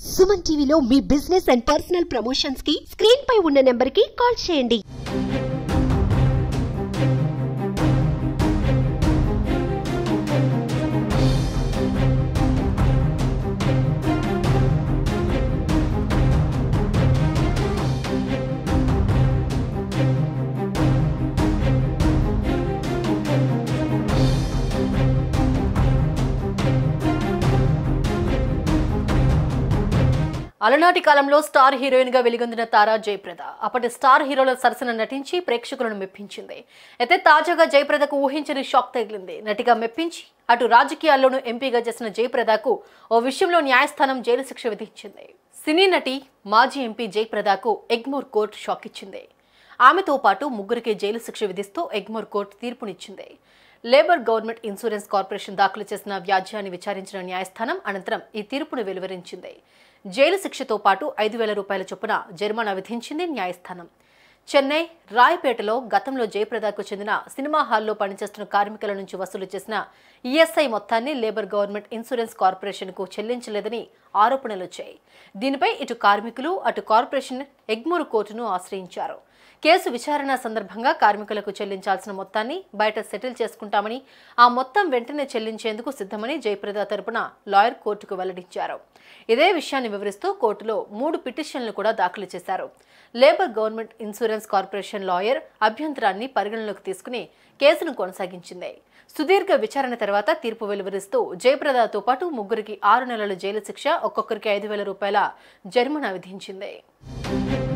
సుమన్ టీవీలో మీ business and personal promotions కి స్క్రీన్ పై ఉన్న నెంబర్ కి కాల్ చేయండి అలనాటి కాలంలో స్టార్ హీరోయిన్ గా వెలుగొందిన తారా జయప్రద అప్పటి స్టార్ హీరోల సరసన నటించి ప్రేక్షకులను మెప్పించింది అయితే తాజాగా జయప్రదకు ఊహించని షాక్ తగిలింది నటిగా మెప్పించి అటు రాజకీయాల్లోనూ ఎంపీగా చేసిన జయప్రదకు ఓ విషయంలో న్యాయస్థానం జైలు శిక్ష విధించింది సినీ నటి మాజీ ఎంపీ జయప్రదకు ఎగ్మోర్ కోర్టు షాక్ ఇచ్చింది ఆమెతో పాటు ముగ్గురికి జైలు శిక్ష విధిస్తూ ఎగ్మోర్ కోర్టు తీర్పునిచ్చింది లేబర్ గవర్నమెంట్ ఇన్సూరెన్స్ కార్పొరేషన్ దాఖలు చేసిన వ్యాజ్యాన్ని విచారించిన న్యాయస్థానం అనంతరం ఈ తీర్పును వెలువరించింది జైలు శిక్షతో పాటు ఐదు వేల రూపాయల చొప్పున జరిమానా విధించింది న్యాయస్థానం చెన్నై రాయపేటలో గతంలో జయప్రదకు చెందిన సినిమా హాల్లో పనిచేస్తున్న కార్మికుల నుంచి వసూలు చేసిన ఈఎస్ఐ మొత్తాన్ని లేబర్ గవర్నమెంట్ ఇన్సూరెన్స్ కార్పొరేషన్కు చెల్లించలేదని ఆరోపణలు వచ్చాయి దీనిపై ఇటు కార్మికులు అటు కార్పొరేషన్ ఎగ్మూరు కోర్టును ఆశ్రయించారు కేసు విచారణ సందర్భంగా కార్మికులకు చెల్లించాల్సిన మొత్తాన్ని బయట సెటిల్ చేసుకుంటామని ఆ మొత్తం వెంటనే చెల్లించేందుకు సిద్ధమని జయప్రద తరపున లాయర్ కోర్టుకు వెల్లడించారు ఇదే విషయాన్ని వివరిస్తూ కోర్టులో మూడు పిటిషన్లు కూడా దాఖలు చేశారు labour government insurance corporation lawyer అభ్యంతరాన్ని పరిగణలోకి తీసుకుని కేసును కొనసాగించింది సుదీర్ఘ విచారణ తర్వాత తీర్పు వెలువరిస్తూ జయప్రదతో పాటు ముగ్గురికి ఆరు నెలల జైలు శిక్ష ఒక్కొక్కరికి ఐదు వేల రూపాయల జరిమానా విధించింది